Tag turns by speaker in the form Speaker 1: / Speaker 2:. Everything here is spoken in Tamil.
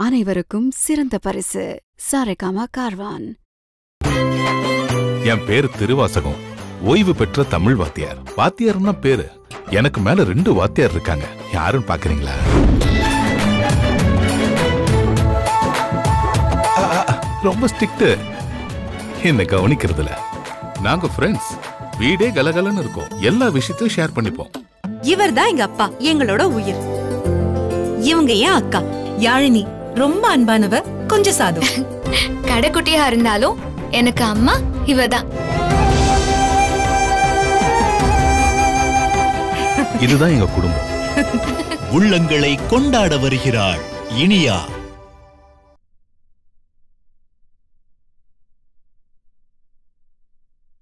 Speaker 1: அனைவருக்கும் சிறந்த பரிசு சாரேகாமா கார்வான்
Speaker 2: என் பேரு திருவாசகம் ஓய்வு பெற்ற தமிழ் வாத்தியார் வாத்தியார்னா பேரு எனக்கு மேல ரெண்டு வாத்தியார் இருக்காங்க யாருன்னு பாக்குறீங்களா ஆ, ஆ, ஆ, ரொம்ப ஸ்ட்ரிக்ட் என்ன கவனிக்கிறதுல நாங்க ஃப்ரெண்ட்ஸ் வீடே கலகலன்னு இருக்கோம் எல்லா விஷயத்தையும் ஷேர் பண்ணிப்போம்
Speaker 3: இவர் தான் எங்க அப்பா எங்களோட உயிர் இவங்க ஏன் அக்கா யாழினி ரொம்ப அன்பானவ கொஞ்சம் சாது
Speaker 4: கடைக்குட்டியா இருந்தாலும் எனக்கு அம்மா இவதான்
Speaker 2: இதுதான் எங்க குடும்பம்
Speaker 5: உள்ளங்களை கொண்டாட வருகிறாள் இனியா